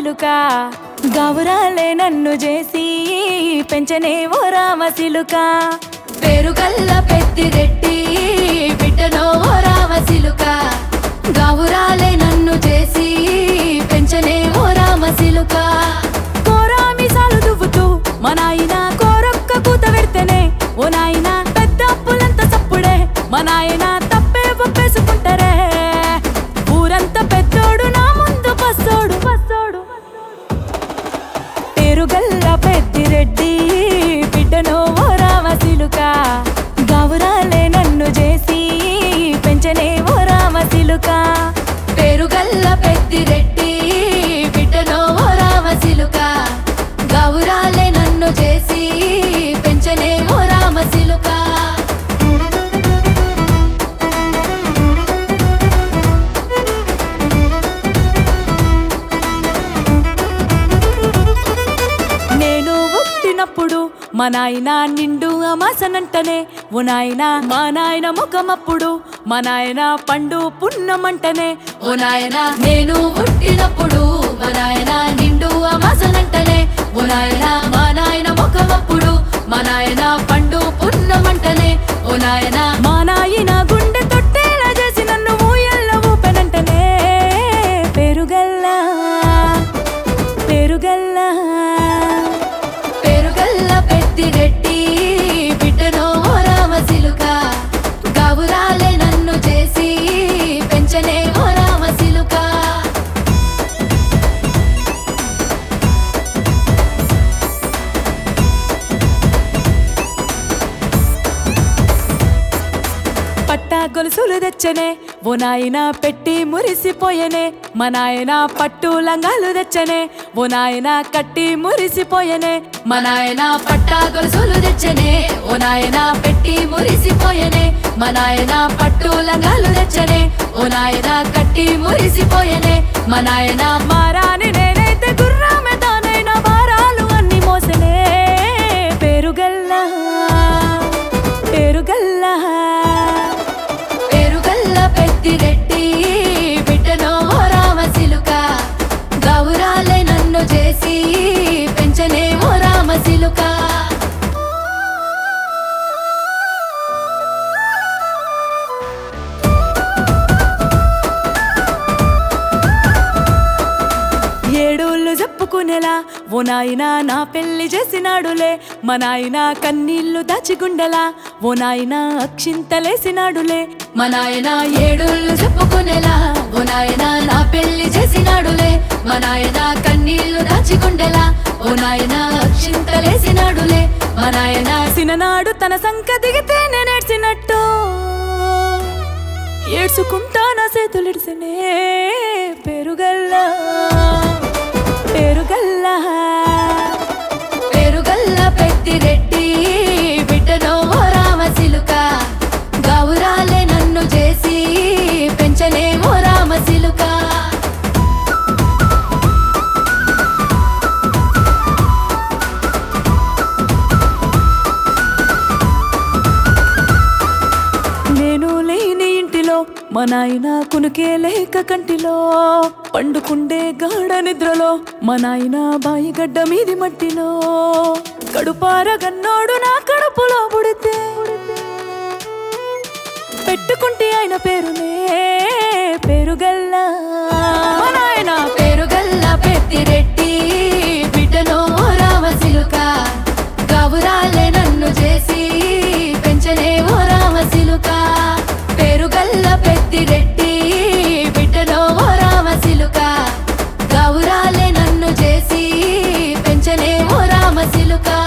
రామసిలుక గౌరాలే నన్ను చేసి పెంచనే ఓ రామసిలుక పేరుగల్ల పెద్దిరెట్టి బిడ్డనో ఓ రామసిలుక గౌరాలే నన్ను చేసి పెంచనే ఓ రామసిలుక కోరామిసాలు దువ్వుతూ మా నాయన కోరొక్క కూత పెడితేనే ఓ నాయన పెద్ద అప్పులంత సప్పుడే మా నాయన తప్పే ఒప్పేసుకుంటారే ఊరంతా పెద్దోడు నా ముందు పస్సోడు పస్సోడు పేరుగల్ల పెద్దిరెడ్డి బిడ్డనో ఓ రామసిలుక గౌరాలే నన్ను చేసి పెంచనే ఓ రామసిలుక పేరుగల్ల పెద్దిరెట్టి బిడ్డనో ఓ రామసిలుక గౌరాలే నన్ను చేసి పెంచనే ఓ రామసిలుక నేను పుట్టినప్పుడు మా నాయన నిండు అమాసనంటనే ఓ నాయన మా నాయన ముఖమప్పుడు మా నాయన పండు పున్నమంటనే ఓ నాయన నేను పుట్టినప్పుడు మా నాయన నిండు అమాసనంటనే ఓ నాయన మా నాయన ముఖమప్పుడు మా నాయన పండు పున్నమంటనే ఓ నాయన మా నాయన గుండె తొట్టేలా చేసి నన్ను ఊయల్ల ఊపెనంటనే పెరుగల్లా పెరుగల్లా పేరుగల్ల పెద్దిరెట్టి బిడ్డనో ఓ రామసిలుక గౌరాలే నన్ను చేసి పెంచనే ఓ రామసిలుక పట్టా గొలుసులు తెచ్చనే ఓ నాయన పెట్టి మురిసిపోయనే మా నాయన పట్టు లంగాలు తెచ్చనే ఓ నాయన కట్టి మురిసిపోయనే మా నాయన పట్టా గొలుసులు తెచ్చనే ఓ నాయన పెట్టి మురిసిపోయనే మా నాయన పట్టు లంగాలు తెచ్చనే ఓ నాయన కట్టి మురిసిపోయనే మా నాయన మారాని నేనైతే గుర్రామె తానైనా భారాలు అన్ని మోసనే పేరుగల్లా పేరుగల్లా పేరుగల్ల పెద్దిరెట్టి బిడ్డనో ఓ రామసిలుక గౌరాలే నన్ను చేసి పెంచనే ఓ రామసిలుక ఏడోళ్ళు చెప్పుకునేలా ఓ నాయన నా పెళ్లి చేసినాడులే మా నాయన కన్నీళ్లు దాచిగుండెలా ఓ నాయన అక్షింతలేసినాడులే మా నాయన ఏడుళ్ళు చెప్పుకునేలా ఓ నాయన నా పెళ్లి చేసినాడులే మా నాయన కన్నీళ్లు దాచికుండెలా ఓ నాయన అక్షింతలేసినాడులే మా నాయన సిననాడు తన సంక దిగితే నేనేడ్చినట్టు ఏడ్చుకుంటా నా చేతులిడిసినే పెరుగల్లా పెరుగల్లా పేరుగల్ల పెద్దిరెట్టి బిడ్డనో ఓ రామసిలుక గౌరాలే నన్ను చేసి పెంచనే ఓ రామసిలుక నేను లేని ఇంటిలో మా నాయన కునుకే లేక కంటిలో పండుకుండే గాఢ నిద్రలో మా నాయన బాయి గడ్డ మీది మట్టిలో కడుపార గన్నోడు నా కడుపులో పుడితే పెట్టుకుంటే ఆయన పేరునే పేరుగల్లా మా నాయన పేరుగల్ల పెద్దిరెట్టి బిడ్డనో ఓ రామసిలుక గౌరాలే నన్ను చేసి పెంచనే ఓ రామసిలుక పేరుగల్ల పెద్దిరెట్టి బిడ్డనో ఓ రామసిలుక గౌరాలే నన్ను చేసి పెంచనే ఓ రామసిలుక